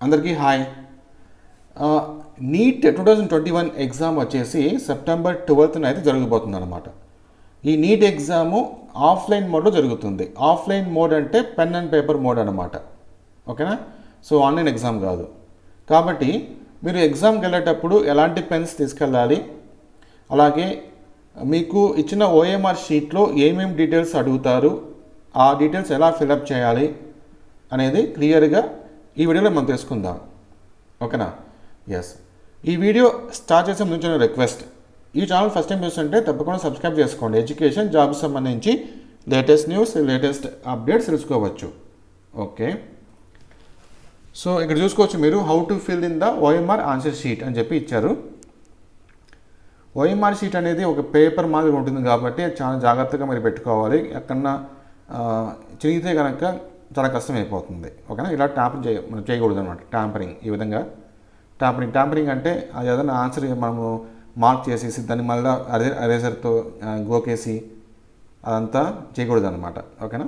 అందరికీ hi NEET two thousand twenty one exam వచ్చేసి September ట్వెల్త్న అయితే జరగబోతుంది అనమాట ఈ నీట్ ఎగ్జాము ఆఫ్లైన్ మోడ్లో జరుగుతుంది ఆఫ్లైన్ మోడ్ అంటే పెన్ అండ్ పేపర్ మోడ్ అనమాట ఓకేనా సో ఆన్లైన్ ఎగ్జామ్ కాదు కాబట్టి మీరు ఎగ్జామ్కి వెళ్ళేటప్పుడు ఎలాంటి పెన్స్ తీసుకెళ్ళాలి అలాగే మీకు ఇచ్చిన ఓఎంఆర్ షీట్లో ఏమేమి డీటెయిల్స్ అడుగుతారు ఆ డీటెయిల్స్ ఎలా ఫిలప్ చేయాలి అనేది క్లియర్గా ఈ వీడియోలో మనం తెలుసుకుందాం ఓకేనా ఎస్ ఈ వీడియో స్టార్ట్ చేసే ముందు చిన్న రిక్వెస్ట్ ఈ ఛానల్ ఫస్ట్ టైం చూస్తుంటే తప్పకుండా సబ్స్క్రైబ్ చేసుకోండి ఎడ్యుకేషన్ జాబ్ సంబంధించి లేటెస్ట్ న్యూస్ లేటెస్ట్ అప్డేట్స్ తెలుసుకోవచ్చు ఓకే సో ఇక్కడ చూసుకోవచ్చు మీరు how to fill in the OMR answer sheet అని చెప్పి ఇచ్చారు ఓఎంఆర్ షీట్ అనేది ఒక పేపర్ మాదిరి ఉంటుంది కాబట్టి చాలా జాగ్రత్తగా మీరు పెట్టుకోవాలి ఎక్కడన్నా ఆ, చిరిగితే కనుక చాలా కష్టం అయిపోతుంది ఓకేనా ఇలా ట్యాంపరింగ్ చేయ మనం చేయకూడదు అనమాట ట్యాంపరింగ్ ఈ విధంగా ట్యాంపరింగ్ ట్యాంపరింగ్ అంటే అది ఏదైనా ఆన్సర్ మనము మార్క్ చేసేసి దాన్ని మళ్ళీ అరే అరేజర్తో గోకేసి అదంతా చేయకూడదు అనమాట ఓకేనా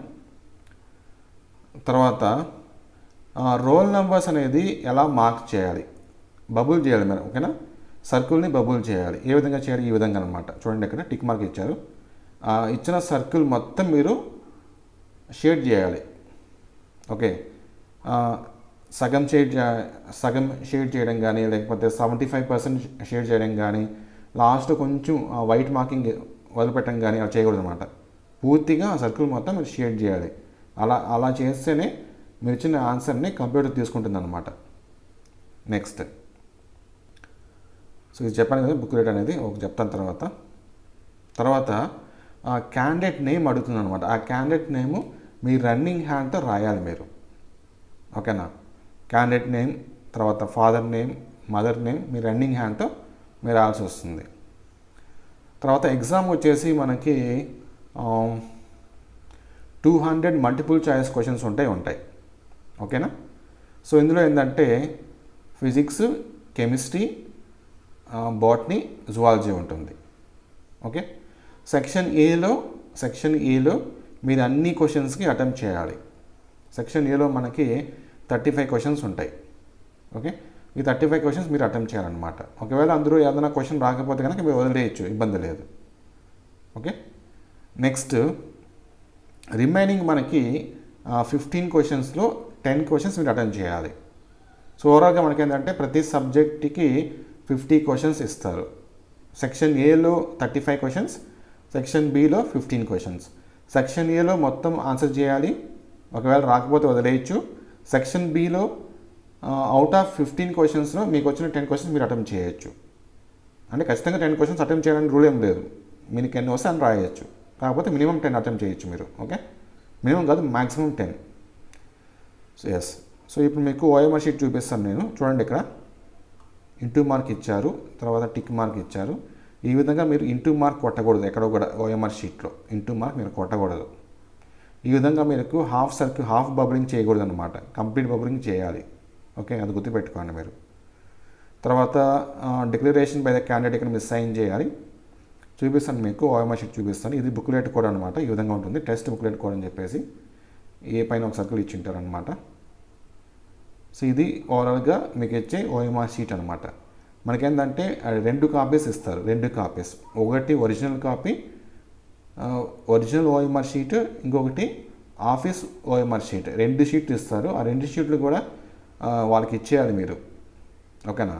తర్వాత రోల్ నెంబర్స్ అనేది ఎలా మార్క్ చేయాలి బబుల్ చేయాలి మీరు ఓకేనా సర్కిల్ని బబుల్ చేయాలి ఏ విధంగా చేయాలి ఈ విధంగా అనమాట చూడండి ఇక్కడ టిక్ మార్క్ ఇచ్చారు ఆ ఇచ్చిన సర్కిల్ మొత్తం మీరు షేడ్ చేయాలి ఓకే ఆ, సగం షేడ్ చే- సగం షేడ్ చేయడం కానీ లేకపోతే సెవెంటీ ఫైవ్ పర్సెంట్ షేడ్ చేయడం కానీ లాస్ట్ కొంచెం వైట్ మార్కింగ్ వదిలిపెట్టడం కానీ అలా చేయకూడదు అనమాట పూర్తిగా ఆ సర్కిల్ మొత్తం మీరు షేడ్ చేయాలి అలా అలా చేస్తేనే మీరు ఇచ్చిన ఆన్సర్ని కంప్యూటర్ తీసుకుంటుంది అనమాట నెక్స్ట్ సో ఇది చెప్పాను కదా బుక్ రేట్ అనేది ఒక చెప్తాను తర్వాత తర్వాత ఆ క్యాండిడేట్ నేమ్ అడుగుతుంది అనమాట ఆ క్యాండిడేట్ నేము మీ రన్నింగ్ హ్యాండ్తో రాయాలి మీరు ఓకేనా క్యాండిడేట్ నేమ్ తర్వాత ఫాదర్ నేమ్ మదర్ నేమ్ మీ రన్నింగ్ హ్యాండ్తో మీరు రాయాల్సి వస్తుంది తర్వాత ఎగ్జామ్ వచ్చేసి మనకి two hundred multiple choice questions ఉంటాయి ఉంటాయి ఓకేనా సో ఇందులో ఏంటంటే ఫిజిక్స్ కెమిస్ట్రీ బాటనీ జువాలజీ ఉంటుంది ఓకే సెక్షన్ ఏలో సెక్షన్ ఏలో మీరు అన్ని క్వశ్చన్స్కి అటెంప్ట్ చేయాలి సెక్షన్ ఏలో మనకి థర్టీ ఫైవ్ క్వశ్చన్స్ ఉంటాయి ఓకే ఈ థర్టీ ఫైవ్ క్వశ్చన్స్ మీరు అటెంప్ట్ చేయాలన్నమాట ఒకవేళ అందరూ ఏదైనా క్వశ్చన్ రాకపోతే కనుక మీరు వదిలేయచ్చు ఇబ్బంది లేదు ఓకే నెక్స్ట్ రిమైనింగ్ మనకి ఫిఫ్టీన్ క్వశ్చన్స్లో టెన్ క్వశ్చన్స్ మీరు అటెండ్ చేయాలి సో ఓవరాల్గా మనకి ఏంటంటే ప్రతి సబ్జెక్ట్కి ఫిఫ్టీ క్వశ్చన్స్ ఇస్తారు సెక్షన్ ఏలో థర్టీ ఫైవ్ క్వశ్చన్స్ సెక్షన్ బిలో ఫిఫ్టీన్ క్వశ్చన్స్ సెక్షన్ ఏలో మొత్తం ఆన్సర్ చేయాలి ఒకవేళ రాకపోతే వదిలేయచ్చు సెక్షన్ బిలో అవుట్ ఆఫ్ ఫిఫ్టీన్ క్వశ్చన్స్లో మీకు వచ్చిన టెన్ క్వశ్చన్స్ మీరు అటెంప్ట్ చేయొచ్చు అంటే ఖచ్చితంగా టెన్ క్వశ్చన్స్ అటెంప్ట్ చేయడానికి రూల్ ఏం లేదు మీకు ఎన్ని వస్తే అని రాయొచ్చు కాకపోతే మినిమం టెన్ అటెంప్ట్ చేయొచ్చు మీరు ఓకే మినిమం కాదు maximum ten so yes so ఇప్పుడు మీకు ఓఎంఆర్ షీట్ చూపిస్తాను నేను చూడండి ఇక్కడ ఇంటూ మార్క్ ఇచ్చారు తర్వాత టిక్ మార్క్ ఇచ్చారు ఈ విధంగా మీరు ఇంటూ మార్క్ కొట్టకూడదు ఎక్కడో కూడా ఓఎంఆర్ షీట్లో ఇంటూ మార్క్ మీరు కొట్టకూడదు ఈ విధంగా మీకు హాఫ్ సర్కిల్ హాఫ్ బబులింగ్ చేయకూడదు అనమాట కంప్లీట్ బబులింగ్ చేయాలి ఓకే అది గుర్తుపెట్టుకోండి మీరు తర్వాత డిక్లరేషన్ బై ద క్యాండిడేట్ ఇక్కడ మీరు సైన్ చేయాలి చూపిస్తాను మీకు ఓఎంఆర్ షీట్ చూపిస్తాను ఇది బుక్లెట్ కోడ్ అనమాట ఈ విధంగా ఉంటుంది టెస్ట్ బుక్లెట్ కోడ్ అని చెప్పేసి ఏ పైన ఒక సర్కిల్ ఇచ్చి ఉంటారనమాట సో ఇది ఓవరాల్గా మీకు ఇచ్చే ఓఎంఆర్ షీట్ అనమాట మనకేంటంటే ఆ రెండు కాపీస్ ఇస్తారు రెండు కాపీస్ ఒకటి original copy original OMR sheet ఇంకొకటి ఆఫీస్ ఓఎంఆర్ షీట్ రెండు షీట్లు ఇస్తారు ఆ రెండు షీట్లు కూడా ఆ, వాళ్ళకి ఇచ్చేయాలి మీరు ఓకేనా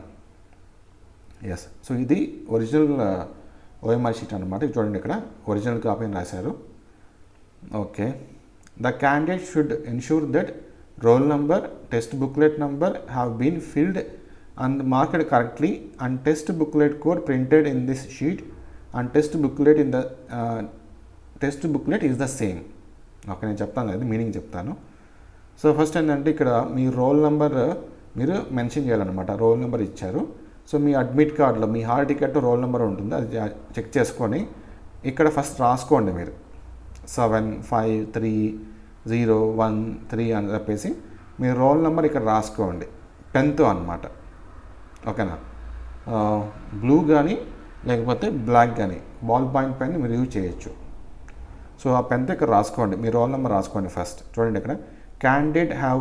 ఎస్ సో ఇది ఒరిజినల్ ఓఎంఆర్ షీట్ అనమాట ఇది చూడండి ఇక్కడ ఒరిజినల్ కాపీ అని రాశారు okay the candidate should ensure that roll number test booklet number have been filled and marked correctly and test booklet code printed in this sheet and test booklet in the test booklet is the same okay నేను చెప్తాను కదా meaning చెప్తాను so first ఏంటంటే ఇక్కడ మీ roll number మీరు mention చేయాలన్నమాట roll number ఇచ్చారు సో మీ అడ్మిట్ కార్డులో మీ హాల్ టికెట్ రోల్ నెంబర్ ఉంటుంది అది చెక్ చేసుకొని ఇక్కడ ఫస్ట్ రాసుకోండి మీరు seven five three zero one three అని చెప్పేసి మీ రోల్ నెంబర్ ఇక్కడ రాసుకోండి పెన్తో అనమాట ఓకేనా బ్లూ కానీ లేకపోతే బ్లాక్ కానీ బాల్ పాయింట్ పెన్ మీరు యూజ్ చేయొచ్చు సో ఆ పెన్తో ఇక్కడ రాసుకోండి మీ రోల్ నెంబర్ రాసుకోండి ఫస్ట్ చూడండి ఇక్కడ candidate have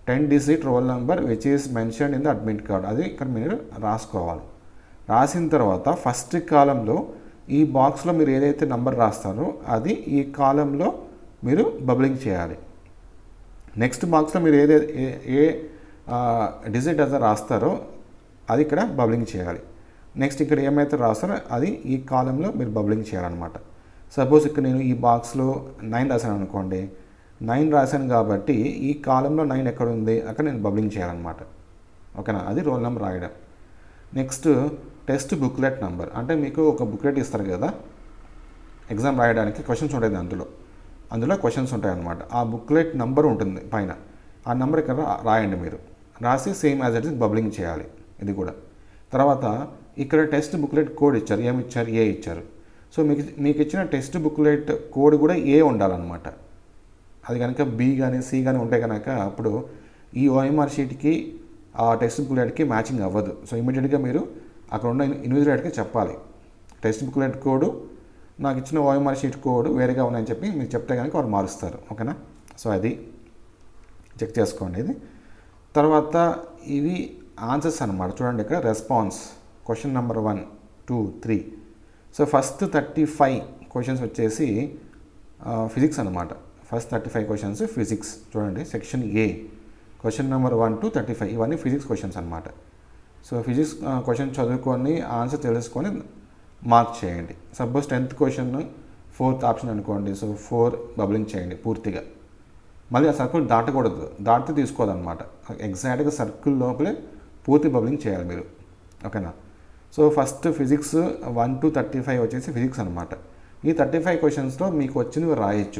ten digit roll number which is mention in the admit card అది ఇక్కడ మీరు రాసుకోవాలి రాసిన తర్వాత ఫస్ట్ కాలంలో ఈ బాక్స్లో మీరు ఏదైతే నంబర్ రాస్తారో అది ఈ కాలంలో మీరు బబ్లింగ్ చేయాలి నెక్స్ట్ బాక్స్లో మీరు ఏదే ఏ- ఏ డిజిట్ అయితే రాస్తారో అది ఇక్కడ బబ్లింగ్ చేయాలి నెక్స్ట్ ఇక్కడ ఏమైతే రాస్తారో అది ఈ కాలంలో మీరు బబ్లింగ్ చేయాలన్నమాట సపోజ్ ఇక్కడ నేను ఈ బాక్స్లో నైన్ రాశాను అనుకోండి నైన్ రాశాను కాబట్టి ఈ కాలంలో నైన్ ఎక్కడ ఉంది అక్కడ నేను బబ్లింగ్ చేయాలన్నమాట ఓకేనా అది రోల్ నెంబర్ రాయడం నెక్స్ట్ టెస్ట్ బుక్లెట్ నెంబర్ అంటే మీకు ఒక బుక్లెట్ ఇస్తారు కదా ఎగ్జామ్ రాయడానికి క్వశ్చన్స్ ఉంటాయి అందులో అందులో క్వశ్చన్స్ ఉంటాయి అన్నమాట ఆ బుక్లెట్ నెంబర్ ఉంటుంది పైన ఆ నెంబర్ ఇక్కడ రా- రాయండి మీరు రాసి same as it is bubbling చేయాలి ఇది కూడా తర్వాత ఇక్కడ టెస్ట్ బుక్లెట్ కోడ్ ఇచ్చారు ఏమి ఇచ్చారు ఏ ఇచ్చారు సో మీకు మీకు ఇచ్చిన టెస్ట్ బుక్లెట్ కోడ్ కూడా ఏ ఉండాలన్నమాట అది కనుక బి కానీ సి కానీ ఉంటే కనుక అప్పుడు ఈ ఓఎంఆర్ షీట్కి ఆ టెక్స్ట్ బుక్లెట్కి మ్యాచింగ్ అవ్వదు సో ఇమీడియట్గా మీరు అక్కడ ఉన్న ఇన్విజిలేటర్కి చెప్పాలి టెక్స్ట్ బుక్లెట్ కోడ్ నాకు ఇచ్చిన ఓఎంఆర్ షీట్ కోడ్ వేరేగా ఉన్నాయని చెప్పి మీరు చెప్తే కనుక వాళ్ళు మారుస్తారు ఓకేనా సో అది చెక్ చేసుకోండి ఇది తర్వాత ఇవి ఆన్సర్స్ అన్నమాట చూడండి ఇక్కడ response question number one two three so first thirty five questions వచ్చేసి ఫిజిక్స్ అనమాట first thirty five questions physics చూడండి section A question number one to thirty five ఇవన్నీ ఫిజిక్స్ క్వశ్చన్స్ అనమాట సో ఫిజిక్స్ క్వశ్చన్ చదువుకొని answer తెలుసుకొని mark చేయండి suppose tenth question fourth option అనుకోండి so four bubbling చేయండి పూర్తిగా మళ్ళీ ఆ సర్కిల్ దాటకూడదు దాటితే తీసుకోదన్నమాట ఎగ్జాక్ట్గా సర్కిల్ లోపలే పూర్తి బబ్లింగ్ చేయాలి మీరు ఓకేనా so first physics one to thirty five వచ్చేసి ఫిజిక్స్ అనమాట ఈ థర్టీ ఫైవ్ క్వశ్చన్స్లో మీకు వచ్చినవి రాయొచ్చు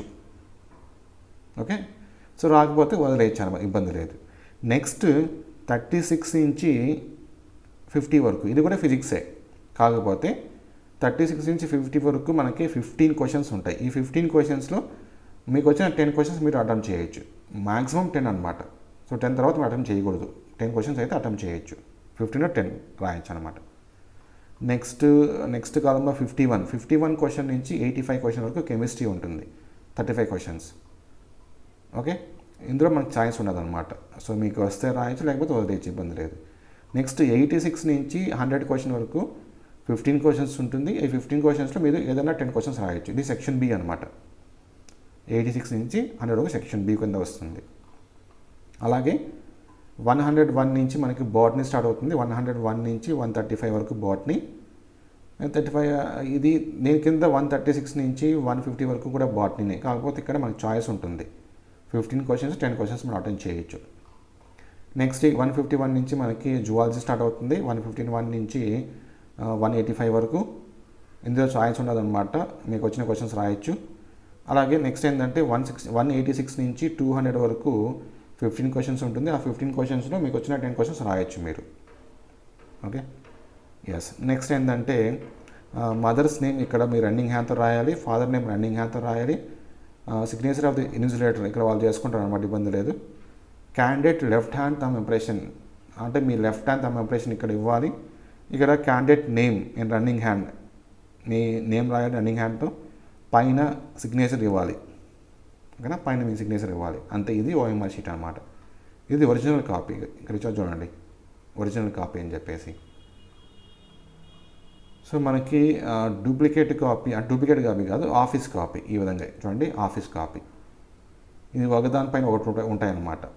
ఓకే సో రాకపోతే వదిలేయచ్చు అనమాట ఇబ్బంది లేదు నెక్స్ట్ థర్టీ సిక్స్ నుంచి ఫిఫ్టీ వరకు ఇది కూడా ఫిజిక్సే కాకపోతే థర్టీ సిక్స్ నుంచి ఫిఫ్టీ వరకు మనకి ఫిఫ్టీన్ క్వశ్చన్స్ ఉంటాయి ఈ ఫిఫ్టీన్ క్వశ్చన్స్లో మీకు వచ్చిన టెన్ క్వశ్చన్స్ మీరు అటెంప్ట్ చేయొచ్చు మ్యాక్సిమం టెన్ అనమాట సో టెన్ తర్వాత మీరు అటెంప్ట్ చేయకూడదు టెన్ క్వశ్చన్స్ అయితే అటెంప్ట్ చేయొచ్చు ఫిఫ్టీన్లో టెన్ రాయొచ్చు అనమాట నెక్స్ట్ నెక్స్ట్ కాలంలో fifty one fifty one question నుంచి ఎయిటీ ఫైవ్ క్వశ్చన్ వరకు కెమిస్ట్రీ ఉంటుంది థర్టీ ఫైవ్ క్వశ్చన్స్ ఓకే ఇందులో మనకు ఛాయిస్ ఉండదన్నమాట సో మీకు వస్తే రాయొచ్చు లేకపోతే వదిలేయచ్చు ఇబ్బంది లేదు నెక్స్ట్ ఎయిటీ సిక్స్ నుంచి హండ్రెడ్ క్వశ్చన్ వరకు ఫిఫ్టీన్ క్వశ్చన్స్ ఉంటుంది ఈ ఫిఫ్టీన్ క్వశ్చన్స్లో మీరు ఏదైనా టెన్ క్వశ్చన్స్ రాయొచ్చు ఇది సెక్షన్ బి అనమాట ఎయిటీ సిక్స్ నుంచి హండ్రెడ్ వరకు సెక్షన్ బి కింద వస్తుంది అలాగే వన్ హండ్రెడ్ వన్ నుంచి మనకి బాట్నీ స్టార్ట్ అవుతుంది వన్ హండ్రెడ్ వన్ నుంచి వన్ థర్టీ ఫైవ్ వరకు బాట్నీ థర్టీ ఫైవ్ ఇది దీని కింద వన్ థర్టీ సిక్స్ నుంచి వన్ ఫిఫ్టీ వరకు కూడా బాట్నీనే కాకపోతే ఇక్కడ మనకి చాయిస్ ఉంటుంది ఫిఫ్టీన్ క్వశ్చన్స్ టెన్ క్వశ్చన్స్ మనం అటెండ్ చేయొచ్చు నెక్స్ట్ వన్ ఫిఫ్టీ వన్ నుంచి మనకి జువాలజీ స్టార్ట్ అవుతుంది వన్ ఫిఫ్టీన్ వన్ నుంచి వన్ ఎయిటీ ఫైవ్ వరకు ఇందులో చాయిస్ ఉండదన్నమాట మీకు వచ్చిన క్వశ్చన్స్ రాయొచ్చు అలాగే నెక్స్ట్ ఏంటంటే one six one eighty six నుంచి టూ హండ్రెడ్ వరకు ఫిఫ్టీన్ క్వశ్చన్స్ ఉంటుంది ఆ ఫిఫ్టీన్ క్వశ్చన్స్లో మీకు వచ్చిన టెన్ క్వశ్చన్స్ రాయొచ్చు మీరు ఓకే ఎస్ నెక్స్ట్ ఏంటంటే మదర్స్ నేమ్ ఇక్కడ మీ రన్నింగ్ హ్యాండ్తో రాయాలి ఫాదర్ నేమ్ రన్నింగ్ హ్యాండ్తో రాయాలి సిగ్నేచర్ ఆఫ్ ది ఇన్సులేటర్ ఇక్కడ వాళ్ళు చేసుకుంటారు అనమాట ఇబ్బంది లేదు candidate left hand thumb impression అంటే మీ లెఫ్ట్ హ్యాండ్ తమ ఇంప్రెషన్ ఇక్కడ ఇవ్వాలి ఇక్కడ candidate name in running hand మీ నేమ్ రాయాలి రన్నింగ్ హ్యాండ్తో పైన సిగ్నేచర్ ఇవ్వాలి ఓకేనా పైన మీ సిగ్నేచర్ ఇవ్వాలి అంతే ఇది ఓఎంఆర్ షీట్ అనమాట ఇది ఒరిజినల్ కాపీ ఇక్కడ ఇచ్చారు చూడండి ఒరిజినల్ కాపీ అని చెప్పేసి సో మనకి డూప్లికేట్ కాపీ డూప్లికేట్ కాపీ కాదు ఆఫీస్ కాపీ ఈ విధంగా చూడండి ఆఫీస్ కాపీ ఇది ఒకదానిపైన ఒకటి ఉంటాయి ఉంటాయన్నమాట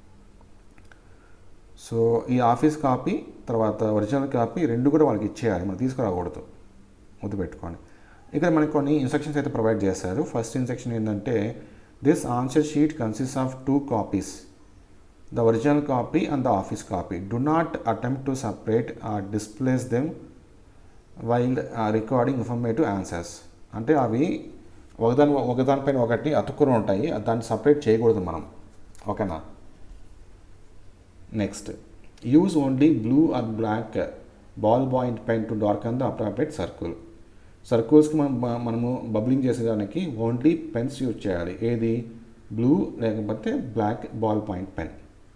సో ఈ ఆఫీస్ కాపీ తర్వాత ఒరిజినల్ కాపీ రెండు కూడా వాళ్ళకి ఇచ్చేయాలి మనం తీసుకురాకూడదు ముద్దు పెట్టుకోండి ఇక్కడ మనకి కొన్ని ఇన్స్ట్రక్షన్స్ అయితే ప్రొవైడ్ చేశారు ఫస్ట్ ఇన్స్ట్రక్షన్ ఏంటంటే this answer sheet consist of two copies the original copy and the office copy do not attempt to separate or displace them while recording informative answers అంటే అవి ఒకదాని ఒకదానిపైన ఒకటి అతుక్కుని ఉంటాయి దాన్ని సపరేట్ చేయకూడదు మనం ఓకేనా next use only blue or black ball point pen to darken the appropriate circle సర్కిల్స్కి మనం మనము బబ్లింగ్ చేసేదానికి ఓన్లీ పెన్స్ యూజ్ చేయాలి ఏది బ్లూ లేకపోతే black ball point pen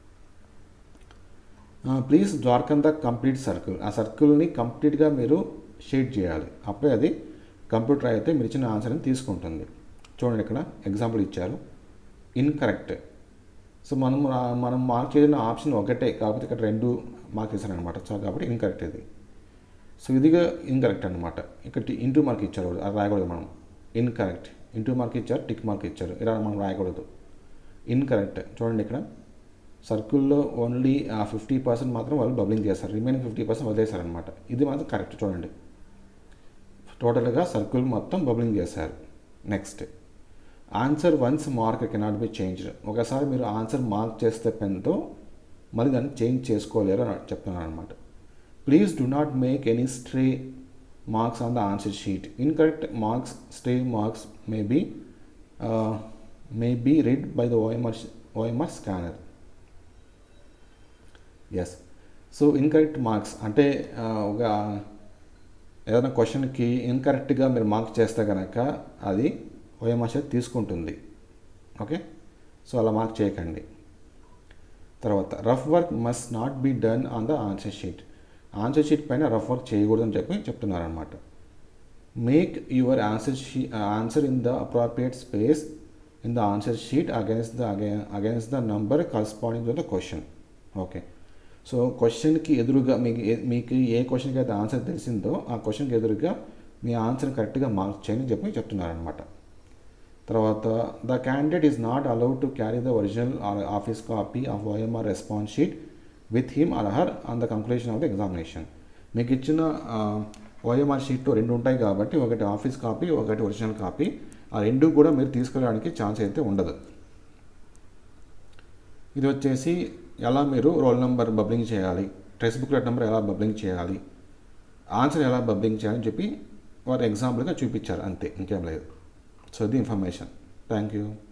please darken the complete circle ఆ సర్కిల్ని కంప్లీట్గా మీరు షేడ్ చేయాలి అప్పుడే అది కంప్యూటర్ అయితే మీరు ఇచ్చిన ఆన్సర్ని తీసుకుంటుంది చూడండి ఇక్కడ ఎగ్జాంపుల్ ఇచ్చారు ఇన్కరెక్ట్ సో మనం రా- మనం మార్క్ చేసిన ఆప్షన్ ఒకటే కాకపోతే ఇక్కడ రెండు మార్క్ చేశారనమాట సో కాబట్టి ఇన్కరెక్ట్ ఇది సో ఇదిగా ఇన్కరెక్ట్ అనమాట ఇక్కడ ఇంటూ మార్క్ ఇచ్చారు అది రాయకూడదు మనం ఇన్కరెక్ట్ ఇంటూ మార్క్ ఇచ్చారు టిక్ మార్క్ ఇచ్చారు ఇలా మనం రాయకూడదు ఇన్కరెక్ట్ చూడండి ఇక్కడ సర్కిల్లో ఓన్లీ ఫిఫ్టీ పర్సెంట్ మాత్రం వాళ్ళు బబ్లింగ్ చేస్తారు రిమైనింగ్ ఫిఫ్టీ పర్సెంట్ వదిలేశారనమాట ఇది మాత్రం కరెక్ట్ చూడండి టోటల్గా సర్కిల్ మొత్తం బబ్లింగ్ చేశారు next answer once mark cannot be changed ఒకసారి మీరు ఆన్సర్ మార్క్ చేస్తే పెన్తో మళ్ళీ దాన్ని చేంజ్ చేసుకోలేరు అని చెప్తున్నాను అనమాట please do not make any stray marks on the answer sheet incorrect marks stray marks may be may be read by the OMR OMR scanner yes so incorrect marks అంటే ఆ, ఒక ఏదైనా క్వశ్చన్కి ఇన్కరెక్ట్గా మీరు మార్క్ చేస్తే కనుక అది ఓఎంఆర్ తీసుకుంటుంది ఓకే సో అలా మార్క్ చేయకండి తర్వాత rough work must not be done on the answer sheet answer sheet పైన రఫ్ వర్క్ చేయకూడదని చెప్పి చెప్తున్నారనమాట make your answer she answer in the appropriate space in the answer sheet against the against the number corresponding to the question okay so క్వశ్చన్కి ఎదురుగా మీకు ఏ- మీకు ఏ క్వశ్చన్కి అయితే ఆన్సర్ తెలిసిందో ఆ క్వశ్చన్కి ఎదురుగా మీ ఆన్సర్ కరెక్ట్గా మార్క్ చేయని చెప్పి చెప్తున్నారనమాట తర్వాత the candidate is not allowed to carry the original or office copy of OMR response sheet with him or her on the completion of the examination మీకు ఇచ్చిన ఓఎంఆర్ షీట్ రెండు ఉంటాయి కాబట్టి ఒకటి ఆఫీస్ కాపీ ఒకటి ఒరిజినల్ కాపీ ఆ రెండు కూడా మీరు తీసుకెళ్ళడానికి ఛాన్స్ అయితే ఉండదు ఇది వచ్చేసి ఎలా మీరు రోల్ నెంబర్ బబ్లింగ్ చేయాలి టెక్స్ట్ బుక్ నెంబర్ ఎలా బబ్లింగ్ చేయాలి ఆన్సర్ ఎలా బబ్లింగ్ చేయాలని చెప్పి వారు ఎగ్జాంపుల్గా చూపించారు అంతే ఇంకేం లేదు సో ఇది ఇన్ఫర్మేషన్ థ్యాంక్ యూ